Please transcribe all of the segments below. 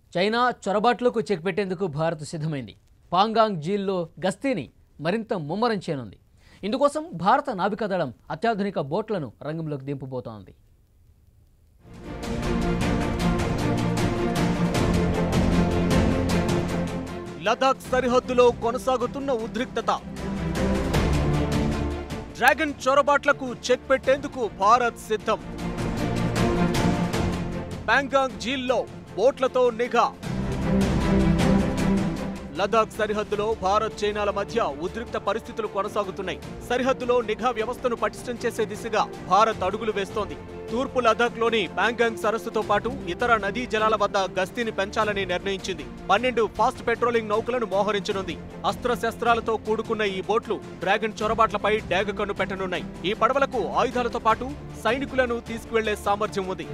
China చొరబాట్లకు check పెట్టేందుకు భారత్ సిద్ధమైంది పాంగాంగ్ జీల్లో గస్తీని మరింత ముమ్మరం చేయనుంది ఇందుకోసం భారత నావికాదళం అత్యాధునిక బోట్లను రంగంలోకి దింపబోతోంది లదాఖ్ సరిహద్దులో కొనసాగుతున్న ఉద్రిక్తత డ్రాగన్ చొరబాట్లకు చెక్ పెట్టేందుకు భారత్ సిద్ధం ప్యాంగాంగ్ ఝీల్లో బోట్లతో నిఘా లదాఖ్ సరిహద్దులో భారత్ చైనాల మధ్య ఉద్రిక్త పరిస్థితులు కొనసాగుతున్నాయి సరిహద్దులో నిఘా వ్యవస్థను పటిష్టం చేసే దిశగా భారత్ అడుగులు వేస్తోంది తూర్పు లదాఖ్లోని ప్యాంగాంగ్ సరస్సుతో పాటు ఇతర నదీ జలాల వద్ద గస్తీని పెంచాలని నిర్ణయించింది పన్నెండు ఫాస్ట్ పెట్రోలింగ్ నౌకలను మోహరించనుంది అస్త్రశస్త్రాలతో కూడుకున్న ఈ బోట్లు డ్రాగన్ చొరబాట్లపై డేగ కన్ను పెట్టనున్నాయి ఈ పడవలకు ఆయుధాలతో పాటు సైనికులను తీసుకువెళ్లే సామర్థ్యం ఉంది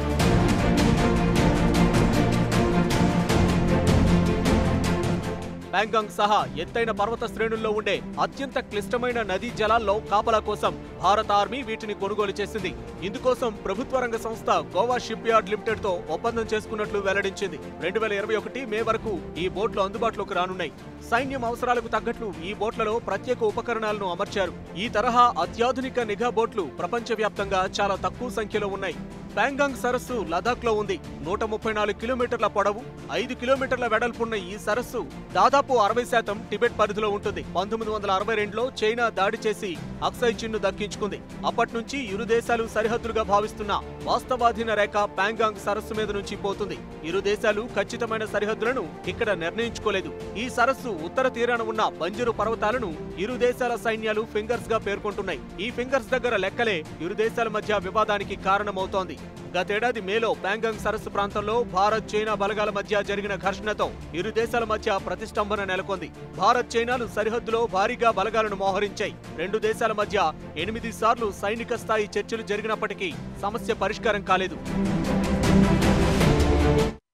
ప్యాంగాంగ్ సహా ఎత్తైన పర్వత శ్రేణుల్లో ఉండే అత్యంత క్లిష్టమైన నదీ జలాల్లో కాపలా కోసం భారత ఆర్మీ వీటిని కొనుగోలు చేసింది ఇందుకోసం ప్రభుత్వ రంగ సంస్థ గోవా షిప్ యార్డ్ లిమిటెడ్ తో ఒప్పందం చేసుకున్నట్లు వెల్లడించింది రెండు వేల ఇరవై ఒకటి మే వరకు ఈ బోట్లు అందుబాటులోకి రానున్నాయి సైన్యం అవసరాలకు తగ్గట్లు ఈ బోట్లలో ప్రత్యేక ఉపకరణాలను అమర్చారు ఈ తరహా అత్యాధునిక నిఘా బోట్లు ప్రపంచవ్యాప్తంగా చాలా తక్కువ సంఖ్యలో ఉన్నాయి ప్యాంగాంగ్ సరస్సు లదాఖ్ లో ఉంది నూట ముప్పై నాలుగు కిలోమీటర్ల పొడవు ఐదు కిలోమీటర్ల వెడల్పున్న ఈ సరస్సు దాదాపు అరవై శాతం టిబెట్ పరిధిలో ఉంటుంది పంతొమ్మిది వందల అరవై రెండులో చైనా దాడి చేసి అక్సై చిన్ను దక్కించుకుంది అప్పటి నుంచి ఇరు దేశాలు సరిహద్దులుగా భావిస్తున్న వాస్తవాధీన రేఖ ప్యాంగాంగ్ సరస్సు మీద నుంచి పోతుంది ఇరు దేశాలు ఖచ్చితమైన సరిహద్దులను ఇక్కడ నిర్ణయించుకోలేదు ఈ సరస్సు ఉత్తర తీరాన ఉన్న బంజరు పర్వతాలను ఇరు దేశాల సైన్యాలు ఫింగర్స్ గా పేర్కొంటున్నాయి ఈ ఫింగర్స్ దగ్గర లెక్కలే ఇరు దేశాల మధ్య వివాదానికి కారణమవుతోంది గతేడాది మేలో ప్యాంగాంగ్ సరస్సు ప్రాంతంలో భారత్ చైనా బలగాల మధ్య జరిగిన ఘర్షణతో ఇరు దేశాల మధ్య ప్రతిష్టంభన నెలకొంది భారత్ చైనాలు సరిహద్దులో భారీగా బలగాలను మోహరించాయి రెండు దేశాల మధ్య ఎనిమిది సార్లు సైనిక స్థాయి చర్చలు జరిగినప్పటికీ సమస్య పరిష్కారం కాలేదు